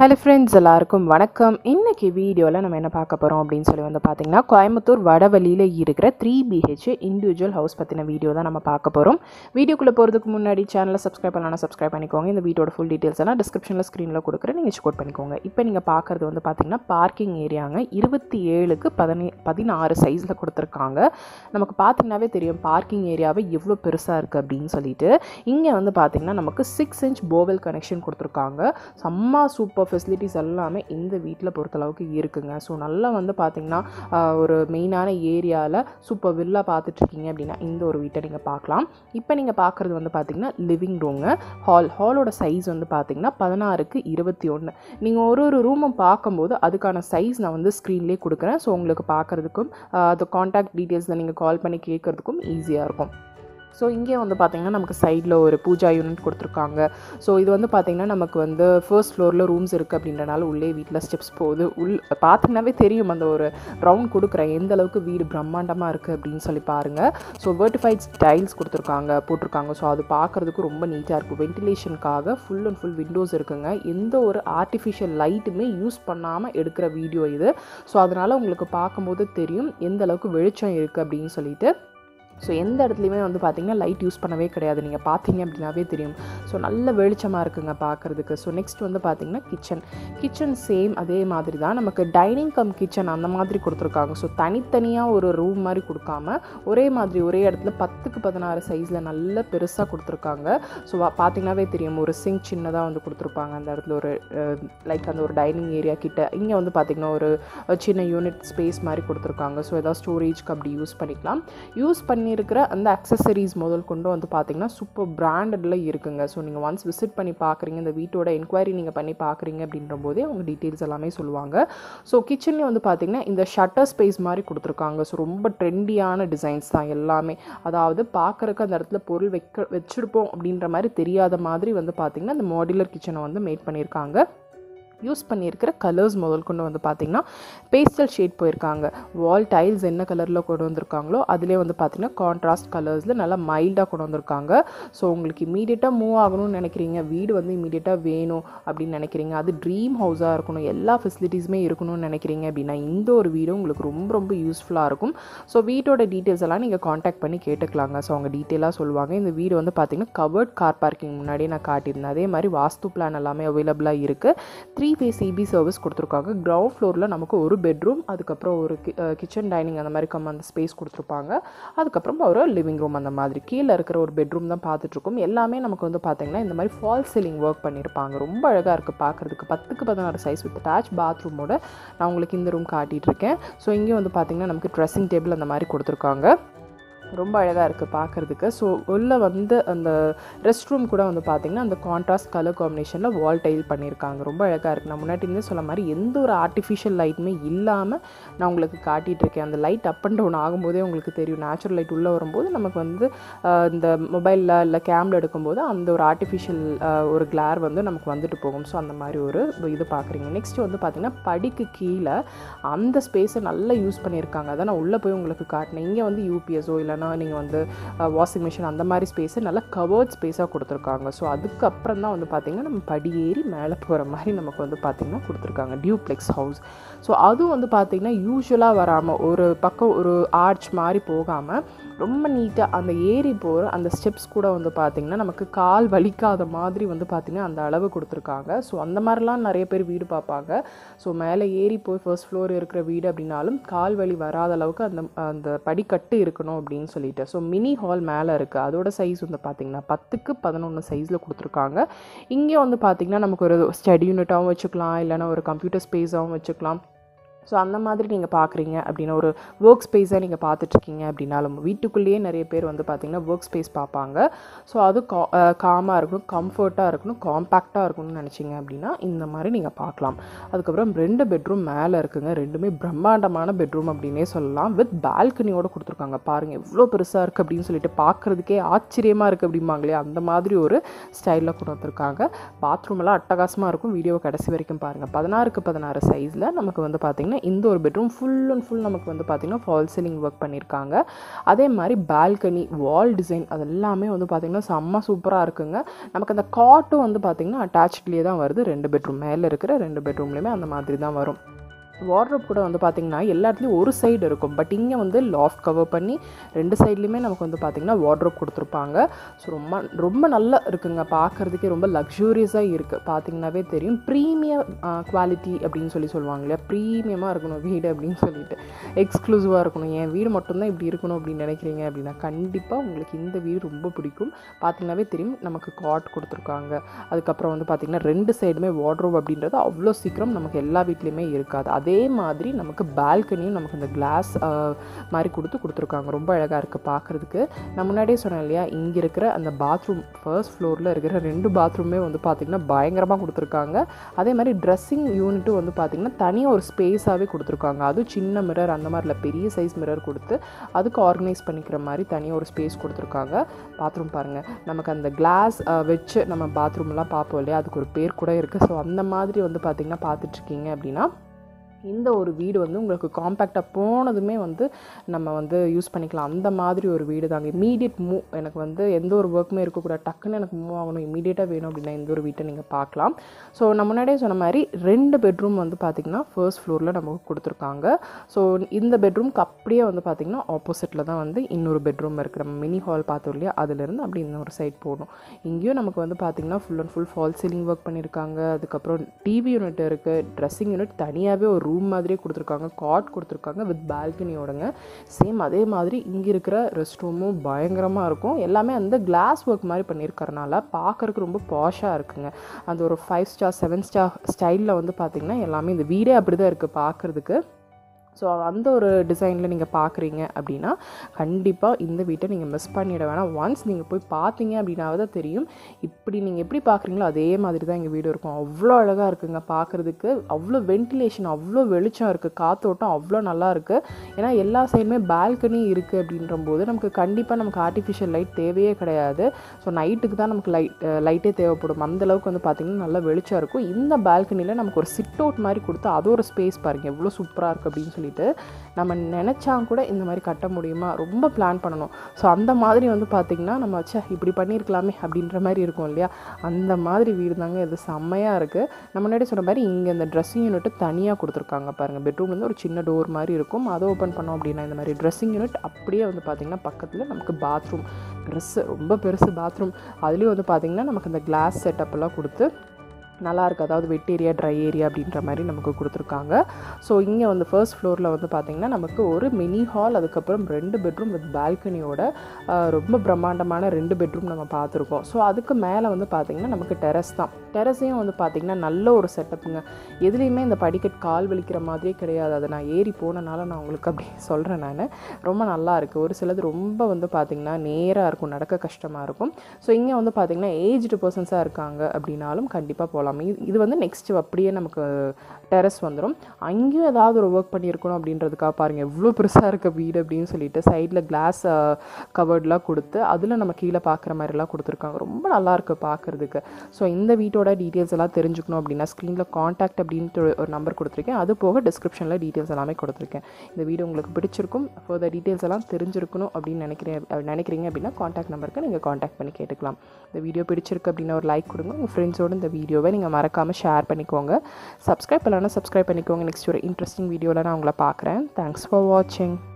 hello friends எல்லாருக்கும் வணக்கம் இன்னைக்கு வீடியோவில் நம்ம என்ன பார்க்க போகிறோம் அப்படின்னு சொல்லி வந்து பார்த்தீங்கன்னா கோயம்புத்தூர் வடவழியில் இருக்கிற த்ரீ பிஹெச் இண்டிவிஜுவல் ஹவுஸ் பற்றின வீடியோ தான் நம்ம பார்க்க போகிறோம் வீடியோக்குள்ளே போகிறதுக்கு முன்னாடி சேனலை சப்ஸ்கிரைப் பண்ணலாம் சப்ஸ்கிரைப் பண்ணிக்கோங்க இந்த வீடியோட ஃபுல் டீட்டெயில்ஸ் எல்லாம் டிஸ்கிரிப்ஷனில் ஸ்க்ரீனில் கொடுக்குறேன் நீங்கள் செக் பண்ணிக்கோங்க இப்போ நீங்கள் பார்க்குறது வந்து பார்த்தீங்கன்னா பார்க்கிங் ஏரியாங்க இருபத்தி ஏழுக்கு பதினே பதினாறு சைஸில் கொடுத்துருக்காங்க நமக்கு பார்த்தீங்கன்னாவே தெரியும் பார்க்கிங் ஏரியாவே எவ்வளோ பெருசாக இருக்குது அப்படின்னு சொல்லிட்டு இங்கே வந்து பார்த்தீங்கன்னா நமக்கு சிக்ஸ் இன்ச் போவெல் கனெக்ஷன் கொடுத்துருக்காங்க செம்ம சூப்பர் ஃபெசிலிட்டிஸ் எல்லாமே இந்த வீட்டில் பொறுத்தளவுக்கு இருக்குங்க ஸோ நல்லா வந்து பார்த்திங்கன்னா ஆஹ், ஒரு மெயினான ஏரியாவில் சூப்பர் வில்லா பார்த்துட்ருக்கீங்க அப்படின்னா இந்த ஒரு வீட்டை நீங்கள் பார்க்கலாம் இப்போ நீங்கள் பார்க்குறது வந்து பார்த்திங்கன்னா லிவிங் ரூம்ங்க ஹால் ஹாலோட சைஸ் வந்து பார்த்திங்கன்னா பதினாறுக்கு இருபத்தி ஒன்று நீங்கள் ஒரு ஒரு ரூமும் பார்க்கும்போது அதுக்கான சைஸ் நான் வந்து ஸ்க்ரீன்லேயே கொடுக்குறேன் ஸோ உங்களுக்கு பார்க்குறதுக்கும் அது காண்டாக்ட் டீட்டெயில்ஸில் நீங்கள் கால் பண்ணி கேட்குறதுக்கும் ஈஸியாக இருக்கும் ஸோ இங்கே வந்து பார்த்திங்கன்னா நமக்கு சைடில் ஒரு பூஜா யூனிட் கொடுத்துருக்காங்க ஸோ இது வந்து பார்த்திங்கன்னா நமக்கு வந்து ஃபர்ஸ்ட் ஃப்ளோரில் ரூம்ஸ் இருக்குது அப்படின்றனால உள்ளே வீட்டில் ஸ்டெப்ஸ் போகுது உள் பார்த்திங்கனாவே தெரியும் அந்த ஒரு ரவுண்ட் கொடுக்குறேன் எந்த அளவுக்கு வீடு பிரம்மாண்டமாக இருக்குது அப்படின்னு சொல்லி பாருங்கள் ஸோ வெர்டிஃபைட் டைல்ஸ் கொடுத்துருக்காங்க போட்டிருக்காங்க ஸோ அது பார்க்குறதுக்கு ரொம்ப நீட்டாக இருக்கும் வென்டிலேஷனுக்காக ஃபுல் அண்ட் ஃபுல் விண்டோஸ் இருக்குங்க எந்த ஒரு ஆர்டிஃபிஷியல் லைட்டுமே யூஸ் பண்ணாமல் எடுக்கிற வீடியோ இது ஸோ அதனால் உங்களுக்கு பார்க்கும்போது தெரியும் எந்த அளவுக்கு வெளிச்சம் இருக்குது அப்படின்னு சொல்லிட்டு ஸோ எந்த இடத்துலையுமே வந்து பார்த்தீங்கன்னா லைட் யூஸ் பண்ணவே கிடையாது நீங்கள் பார்த்தீங்க அப்படின்னாவே தெரியும் ஸோ நல்ல வெளிச்சமாக இருக்குங்க பார்க்குறதுக்கு ஸோ நெக்ஸ்ட் வந்து பார்த்தீங்கன்னா கிச்சன் கிச்சன் சேம் அதே மாதிரி தான் நமக்கு டைனிங் கம் கிச்சன் அந்த மாதிரி கொடுத்துருக்காங்க ஸோ தனித்தனியாக ஒரு ரூம் மாதிரி கொடுக்காம ஒரே மாதிரி ஒரே இடத்துல பத்துக்கு பதினாறு சைஸில் நல்ல பெருசாக கொடுத்துருக்காங்க ஸோ பார்த்தீங்கன்னாவே தெரியும் ஒரு சிங்க் சின்னதாக வந்து கொடுத்துருப்பாங்க அந்த இடத்துல ஒரு லைக் அந்த ஒரு டைனிங் ஏரியா கிட்ட இங்கே வந்து பார்த்திங்கன்னா ஒரு அஹ், சின்ன யூனிட் ஸ்பேஸ் மாதிரி கொடுத்துருக்காங்க ஸோ ஏதாவது ஸ்டோரேஜ்க்கு அப்படி யூஸ் பண்ணிக்கலாம் யூஸ் பண்ணியிருக்கிற அந்த அக்சசரிஸ் முதல் கொண்டு வந்து பார்த்தீங்கன்னா சூப்பர் பிராண்டடில் இருக்குங்க ஸோ நீங்கள் ஒன்ஸ் விசிட் பண்ணி பார்க்குறீங்க இந்த வீட்டோட என்கொயரி நீங்கள் பண்ணி பார்க்குறீங்க அப்படின்ற போதே அவங்க டீட்டெயில்ஸ் எல்லாமே சொல்லுவாங்க ஸோ கிச்சன்லேயே வந்து பார்த்தீங்கன்னா இந்த ஷட்டர் ஸ்பேஸ் மாதிரி கொடுத்துருக்காங்க ஸோ ரொம்ப ட்ரெண்டியான டிசைன்ஸ் தான் எல்லாமே அதாவது பார்க்குறக்கு அந்த இடத்துல பொருள் வைக்க வச்சுருப்போம் அப்படின்ற மாதிரி தெரியாத மாதிரி வந்து பார்த்தீங்கன்னா இந்த மாடுலர் கிச்சனை வந்து மேட் பண்ணியிருக்காங்க யூஸ் பண்ணியிருக்கிற கலர்ஸ் முதல் கொண்டு வந்து பார்த்திங்கன்னா பேஸ்டல் ஷேட் போயிருக்காங்க வால் டைல்ஸ் என்ன கலரில் கொண்டு வந்திருக்காங்களோ அதிலே வந்து பார்த்திங்கன்னா கான்ட்ராஸ்ட் கலர்ஸில் நல்லா மைல்டாக கொண்டு வந்திருக்காங்க ஸோ உங்களுக்கு இமீடியட்டாக மூவ் ஆகணும்னு நினைக்கிறீங்க வீடு வந்து இமீடியட்டாக வேணும் அப்படின்னு நினைக்கிறீங்க அது ட்ரீம் ஹவுஸாக இருக்கணும் எல்லா ஃபெசிலிட்டிஸுமே இருக்கணும்னு நினைக்கிறீங்க அப்படின்னா இந்த ஒரு வீடு உங்களுக்கு ரொம்ப ரொம்ப யூஸ்ஃபுல்லாக இருக்கும் ஸோ வீட்டோட டீட்டெயில்ஸ் எல்லாம் நீங்கள் காண்டாக்ட் பண்ணி கேட்டுக்கலாங்க ஸோ அவங்க டீட்டெயிலாக சொல்லுவாங்க இந்த வீடு வந்து பார்த்திங்கன்னா கவர்ட் கார் பார்க்கிங் முன்னாடியே நான் காட்டியிருந்தேன் அதே மாதிரி வாஸ்து பிளான் எல்லாமே அவைலபிளாக இருக்குது த்ரீ ஃபேஸ் சிபி சர்வீஸ் கொடுத்துருக்காங்க கிரவுண்ட் ஃப்ளோரில் நமக்கு ஒரு பெட்ரூம் அதுக்கப்புறம் ஒரு கிச்சன் டைனிங் அந்த மாதிரி கம் அந்த ஸ்பேஸ் கொடுத்துருப்பாங்க அதுக்கப்புறம் ஒரு லிவிங் ரூம் அந்த மாதிரி கீழே இருக்கிற ஒரு பெட்ரூம் தான் பார்த்துட்ருக்கோம் எல்லாமே நமக்கு வந்து பார்த்தீங்கன்னா இந்த மாதிரி ஃபால் சீலிங் ஒர்க் பண்ணியிருப்பாங்க ரொம்ப அழகாக இருக்குது பார்க்குறதுக்கு பத்துக்கு பதினாறு சைஸ் வித் அட்டாச் பாத்ரூமோட நான் உங்களுக்கு இந்த ரூம் காட்டிகிட்டு இருக்கேன் ஸோ இங்கே வந்து பார்த்தீங்கன்னா நமக்கு ட்ரெஸ்ஸிங் டேபிள் அந்த மாதிரி கொடுத்துருக்காங்க ரொம்ப அழகாக இருக்குது பார்க்குறதுக்கு ஸோ உள்ளே வந்து அந்த ரெஸ்ட் ரூம் கூட வந்து பார்த்திங்கன்னா அந்த கான்ட்ராஸ்ட் கலர் காம்பினேஷனில் வால் டைல் பண்ணியிருக்காங்க ரொம்ப அழகாக இருக்குது நான் முன்னாடி இருந்தே சொல்ல மாதிரி எந்த ஒரு ஆர்டிஃபிஷியல் லைட்டுமே இல்லாமல் நான் உங்களுக்கு காட்டிகிட்டு இருக்கேன் அந்த லைட் அப் அண்ட் டவுன் ஆகும்போதே உங்களுக்கு தெரியும் நேச்சுரல் லைட் உள்ளே வரும்போது நமக்கு வந்து ஆஹ், இந்த மொபைலில் இல்லை கேமில் எடுக்கும்போது அந்த ஒரு ஆர்டிஃபிஷியல் ஒரு கிளார் வந்து நமக்கு வந்துட்டு போகும் ஸோ அந்த மாதிரி ஒரு இது பார்க்குறீங்க நெக்ஸ்ட் வந்து பார்த்திங்கன்னா படிக்கு கீழே அந்த ஸ்பேஸை நல்லா யூஸ் பண்ணியிருக்காங்க அதான் நான் உள்ளே போய் உங்களுக்கு காட்டினேன் இங்கே வந்து யூபிஎஸோ இல்லைனா நீங்கள் வந்து வாஷிங் மிஷின் அந்த மாதிரி ஸ்பேஸை நல்லா கவர்ட் ஸ்பேஸாக கொடுத்துருக்காங்க ஸோ அதுக்கப்புறம் தான் வந்து பார்த்திங்கன்னா நம்ம படி ஏறி மேலே போகிற மாதிரி நமக்கு வந்து பார்த்திங்கன்னா கொடுத்துருக்காங்க டியூப்ளெக்ஸ் ஹவுஸ் ஸோ அதுவும் வந்து பார்த்திங்கன்னா யூஸ்வலாக வராமல் ஒரு பக்கம் ஒரு ஆர்ச் மாதிரி போகாமல் ரொம்ப நீட்டாக அந்த ஏறி போகிற அந்த ஸ்டெப்ஸ் கூட வந்து பார்த்திங்கன்னா நமக்கு கால் வலிக்காத மாதிரி வந்து பார்த்திங்கன்னா அந்த அளவு கொடுத்துருக்காங்க ஸோ அந்த மாதிரிலாம் நிறைய பேர் வீடு பார்ப்பாங்க ஸோ மேலே ஏறி போய் ஃபர்ஸ்ட் ஃப்ளோர் இருக்கிற வீடு அப்படின்னாலும் கால் வலி வராத அளவுக்கு அந்த அந்த படிக்கட்டு இருக்கணும் அப்படின்னு சொல்லிட்டு ஸோ மினி ஹால் மேலே இருக்குது அதோட சைஸ் வந்து பார்த்திங்கன்னா பத்துக்கு பதினொன்று சைஸில் கொடுத்துருக்காங்க இங்கே வந்து பார்த்திங்கன்னா நமக்கு ஒரு ஸ்டடி யூனிட்டாகவும் வச்சுக்கலாம் இல்லைன்னா ஒரு கம்ப்யூட்டர் ஸ்பேஸாகவும் வச்சுக்கலாம் ஸோ அந்த மாதிரி நீங்கள் பார்க்குறீங்க அப்படின்னா ஒரு ஒர்க் ஸ்பேஸாக நீங்கள் பார்த்துட்ருக்கீங்க அப்படின்னாலும் வீட்டுக்குள்ளேயே நிறைய பேர் வந்து பார்த்திங்கன்னா ஒர்க் ஸ்பேஸ் பார்ப்பாங்க ஸோ அது கா காமாக இருக்கணும் கம்ஃபர்ட்டாக இருக்கணும் காம்பேக்டாக இருக்கணும்னு நினச்சிங்க அப்படின்னா இந்த மாதிரி நீங்கள் பார்க்கலாம் அதுக்கப்புறம் ரெண்டு பெட்ரூம் மேலே இருக்குங்க ரெண்டுமே பிரம்மாண்டமான பெட்ரூம் அப்படின்னே சொல்லலாம் வித் பால்கனியோட கொடுத்துருக்காங்க பாருங்கள் எவ்வளோ பெருசாக இருக்குது அப்படின்னு சொல்லிட்டு பார்க்குறதுக்கே ஆச்சரியமாக இருக்குது அப்படிம்பாங்களே அந்த மாதிரி ஒரு ஸ்டைலில் கொண்டு வந்திருக்காங்க பாத்ரூம் எல்லாம் அட்டகாசமாக இருக்கும் வீடியோ கடைசி வரைக்கும் பாருங்கள் பதினாறுக்கு பதினாறு சைஸில் நமக்கு வந்து பார்த்திங்கன்னா பார்த்திங்கன்னா இந்த ஒரு பெட்ரூம் ஃபுல் அண்ட் ஃபுல் நமக்கு வந்து பார்த்திங்கன்னா ஃபால் சீலிங் ஒர்க் பண்ணியிருக்காங்க அதே மாதிரி பால்கனி வால் டிசைன் அது எல்லாமே வந்து பார்த்திங்கன்னா செம்ம சூப்பராக இருக்குங்க நமக்கு அந்த காட்டும் வந்து பார்த்திங்கன்னா அட்டாச்ட்லேயே தான் வருது ரெண்டு பெட்ரூம் மேலே இருக்கிற ரெண்டு பெட்ரூம்லேயுமே அந்த மாதிரி தான் வரும் வார்ட்ரோப் கூட வந்து பார்த்திங்கன்னா எல்லா இடத்துலையும் ஒரு சைடு இருக்கும் பட் இங்கே வந்து லாஃப்ட் கவர் பண்ணி ரெண்டு சைட்லேயுமே நமக்கு வந்து பார்த்திங்கன்னா வார்ட்ரோப் கொடுத்துருப்பாங்க ஸோ ரொம்ப ரொம்ப நல்லா இருக்குங்க பார்க்குறதுக்கே ரொம்ப லக்ஸூரியஸாக இருக்குது பார்த்தீங்கன்னாவே தெரியும் ப்ரீமியம் குவாலிட்டி அப்படின்னு சொல்லி சொல்லுவாங்க இல்லையா ப்ரீமியமாக இருக்கணும் வீடு அப்படின்னு சொல்லிட்டு எக்ஸ்க்ளூசிவாக இருக்கணும் என் வீடு மட்டும்தான் இப்படி இருக்கணும் அப்படின்னு நினைக்கிறீங்க அப்படின்னா கண்டிப்பாக உங்களுக்கு இந்த வீடு ரொம்ப பிடிக்கும் பார்த்தீங்கன்னாவே தெரியும் நமக்கு காட் கொடுத்துருக்காங்க அதுக்கப்புறம் வந்து பார்த்திங்கன்னா ரெண்டு சைடுமே வார்ட்ரோப் அப்படின்றது அவ்வளோ சீக்கிரம் நமக்கு எல்லா வீட்லேயுமே இருக்காது அதே மாதிரி நமக்கு பால்கனியும் நமக்கு இந்த கிளாஸ் மாதிரி கொடுத்து கொடுத்துருக்காங்க ரொம்ப அழகாக இருக்குது பார்க்குறதுக்கு நான் முன்னாடியே சொன்னேன் இல்லையா இங்கே இருக்கிற அந்த பாத்ரூம் ஃபர்ஸ்ட் ஃப்ளோரில் இருக்கிற ரெண்டு பாத்ரூமே வந்து பார்த்திங்கன்னா பயங்கரமாக கொடுத்துருக்காங்க அதே மாதிரி ட்ரெஸ்ஸிங் யூனிட்டும் வந்து பார்த்திங்கன்னா தனியாக ஒரு ஸ்பேஸாகவே கொடுத்துருக்காங்க அதுவும் சின்ன மிரர் அந்த மாதிரில பெரிய சைஸ் மிரர் கொடுத்து அதுக்கு ஆர்கனைஸ் பண்ணிக்கிற மாதிரி தனியாக ஒரு ஸ்பேஸ் கொடுத்துருக்காங்க பாத்ரூம் பாருங்கள் நமக்கு அந்த கிளாஸ் வச்சு நம்ம பாத்ரூம்லாம் பார்ப்போம் இல்லையா அதுக்கு ஒரு பேர் கூட இருக்குது ஸோ அந்த மாதிரி வந்து பார்த்திங்கன்னா பார்த்துட்ருக்கீங்க அப்படின்னா இந்த ஒரு வீடு வந்து உங்களுக்கு காம்பேக்டாக போனதுமே வந்து நம்ம வந்து யூஸ் பண்ணிக்கலாம் அந்த மாதிரி ஒரு வீடு தாங்க இமீடியட் மூவ் எனக்கு வந்து எந்த ஒரு ஒர்க்குமே இருக்கக்கூடாது டக்குன்னு எனக்கு மூவ் ஆகணும் இமீடியட்டாக வேணும் அப்படின்னா இந்த ஒரு வீட்டை நீங்கள் பார்க்கலாம் ஸோ நம்ம முன்னாடியே சொன்ன மாதிரி ரெண்டு பெட்ரூம் வந்து பார்த்திங்கன்னா ஃபர்ஸ்ட் ஃப்ளோரில் நமக்கு கொடுத்துருக்காங்க ஸோ இந்த பெட்ரூம்க்கு அப்படியே வந்து பார்த்திங்கன்னா ஆப்போசிட்டில் தான் வந்து இன்னொரு பெட்ரூம் இருக்குது நம்ம மினி ஹால் பார்த்தோம் இல்லையா அதுலேருந்து அப்படி இன்னொரு சைட் போகணும் இங்கேயும் நமக்கு வந்து பார்த்திங்கன்னா full and full fall ceiling work பண்ணியிருக்காங்க அதுக்கப்புறம் டிவி யூனிட் இருக்குது ட்ரெஸ்ஸிங் யூனிட் தனியாகவே ஒரு ரூம் மாதிரியே கொடுத்துருக்காங்க காட் கொடுத்துருக்காங்க வித் பால்கனியோடங்க சேம் அதே மாதிரி இங்கே இருக்கிற ரெஸ்ட் ரூமும் பயங்கரமாக இருக்கும் எல்லாமே அந்த கிளாஸ் ஒர்க் மாதிரி பண்ணியிருக்கறனால பார்க்குறதுக்கு ரொம்ப பாஷாக இருக்குங்க அந்த ஒரு ஃபைவ் ஸ்டார் செவன் ஸ்டார் ஸ்டைலில் வந்து பார்த்திங்கன்னா எல்லாமே இந்த வீடே அப்படி தான் இருக்குது பார்க்குறதுக்கு ஸோ அந்த ஒரு டிசைனில் நீங்கள் பார்க்குறீங்க அப்படின்னா கண்டிப்பாக இந்த வீட்டை நீங்கள் மிஸ் பண்ணிட வேணாம் ஒன்ஸ் நீங்கள் போய் பார்த்தீங்க அப்படின்னாவது தான் தெரியும் இப்படி நீங்கள் எப்படி பார்க்குறீங்களோ அதே மாதிரி தான் எங்கள் வீடு இருக்கும் அவ்வளோ அழகாக இருக்குங்க பார்க்குறதுக்கு அவ்வளோ வென்டிலேஷன் அவ்வளோ வெளிச்சம் இருக்குது காற்றோட்டம் அவ்வளோ நல்லா இருக்குது ஏன்னா எல்லா சைடுமே பால்கனி இருக்குது அப்படின்ற போது நமக்கு கண்டிப்பாக நமக்கு ஆர்டிஃபிஷியல் லைட் தேவையே கிடையாது ஸோ நைட்டுக்கு தான் நமக்கு லைட் லைட்டே தேவைப்படும் அந்தளவுக்கு வந்து பார்த்திங்கன்னா நல்லா வெளிச்சம் இருக்கும் இந்த பால்கனியில் நமக்கு ஒரு சிட் அவுட் மாதிரி கொடுத்து அது ஒரு ஸ்பேஸ் பாருங்கள் எவ்வளோ சூப்பராக இருக்குது அப்படின்னு சொல்லிட்டு நம்ம நினச்சா கூட இந்த மாதிரி கட்ட முடியுமா ரொம்ப பிளான் பண்ணணும் ஸோ அந்த மாதிரி வந்து பார்த்திங்கன்னா நம்ம ச்சே இப்படி பண்ணியிருக்கலாமே அப்படின்ற மாதிரி இருக்கும் இல்லையா அந்த மாதிரி வீடு தாங்க இது செம்மையாக இருக்குது நம்ம முன்னாடி சொன்ன மாதிரி இங்கே இந்த ட்ரெஸ்ஸிங் யூனிட் தனியாக கொடுத்துருக்காங்க பாருங்கள் பெட்ரூம் வந்து ஒரு சின்ன டோர் மாதிரி இருக்கும் அதை ஓப்பன் பண்ணோம் அப்படின்னா இந்த மாதிரி ட்ரெஸ்ஸிங் யூனிட் அப்படியே வந்து பார்த்திங்கன்னா பக்கத்தில் நமக்கு பாத்ரூம் ட்ரெஸ்ஸு ரொம்ப பெருசு பாத்ரூம் அதுலேயும் வந்து பார்த்திங்கன்னா நமக்கு இந்த கிளாஸ் செட்டப் எல்லாம் கொடுத்து நல்லா இருக்குது அதாவது வெட் ஏரியா ட்ரை ஏரியா அப்படின்ற மாதிரி நமக்கு கொடுத்துருக்காங்க ஸோ இங்கே வந்து ஃபர்ஸ்ட் ஃப்ளோரில் வந்து பார்த்திங்கன்னா நமக்கு ஒரு மினி ஹால் அதுக்கப்புறம் ரெண்டு பெட்ரூம் வித் பால்கனியோட ரொம்ப பிரம்மாண்டமான ரெண்டு பெட்ரூம் நம்ம பார்த்துருக்கோம் ஸோ அதுக்கு மேலே வந்து பார்த்திங்கன்னா நமக்கு டெரஸ் தான் டெரஸையும் வந்து பார்த்திங்கன்னா நல்ல ஒரு செட்டப்புங்க எதுலேயுமே இந்த படிக்கட் கால் வலிக்கிற மாதிரியே கிடையாது அதை நான் ஏறி போனனால நான் உங்களுக்கு அப்படி சொல்கிறேன் நான் ரொம்ப நல்லா இருக்குது ஒரு சிலது ரொம்ப வந்து பார்த்திங்கன்னா நேராக இருக்கும் நடக்க கஷ்டமாக இருக்கும் ஸோ இங்கே வந்து பார்த்திங்கன்னா ஏஜ்டு பர்சன்ஸாக இருக்காங்க அப்படின்னாலும் கண்டிப்பாக போகலாம் இது இது வந்து நெக்ஸ்ட் அப்படியே நமக்கு டெரஸ் வந்துடும் அங்கேயும் ஏதாவது ஒரு ஒர்க் பண்ணியிருக்கணும் அப்படின்றதுக்காக பாருங்கள் எவ்வளோ பெருசாக இருக்க வீடு அப்படின்னு சொல்லிட்டு சைடில் கிளாஸ் கவர்ட்லாம் கொடுத்து அதில் நம்ம கீழே பார்க்குற மாதிரிலாம் கொடுத்துருக்காங்க ரொம்ப நல்லா இருக்குது பார்க்குறதுக்கு ஸோ இந்த வீட்டோட டீட்டெயில்ஸ் எல்லாம் தெரிஞ்சுக்கணும் அப்படின்னா ஸ்க்ரீனில் காண்டாக்ட் அப்படின்ட்டு ஒரு நம்பர் கொடுத்துருக்கேன் அது போக டிஸ்கிரிப்ஷனில் டீட்டெயில்ஸ் எல்லாமே கொடுத்துருக்கேன் இந்த வீடியோ உங்களுக்கு பிடிச்சிருக்கும் ஃபர்தர் டீட்டெயில்ஸ் எல்லாம் தெரிஞ்சிருக்கணும் அப்படின்னு நினைக்கிறேன் நினைக்கிறீங்க அப்படின்னா காண்டாக்ட் நம்பருக்கு நீங்கள் காண்டாக்ட் பண்ணி கேட்டுக்கலாம் இந்த வீடியோ பிடிச்சிருக்கு அப்படின்னா ஒரு லைக் கொடுங்க உங்கள் ஃப்ரெண்ட்ஸோடு இந்த வீடியோவை நீங்கள் மறக்காமல் ஷேர் பண்ணிக்கோங்க சப்ஸ்கிரைப் பண்ணலாம் சப்ஸ்கிரைப் பண்ணிக்கோங்க நெக்ஸ்ட் ஒரு இன்ட்ரெஸ்டிங் வீடியோவில் நான் உங்களை பார்க்குறேன் தேங்க்ஸ் ஃபார் வாட்சிங்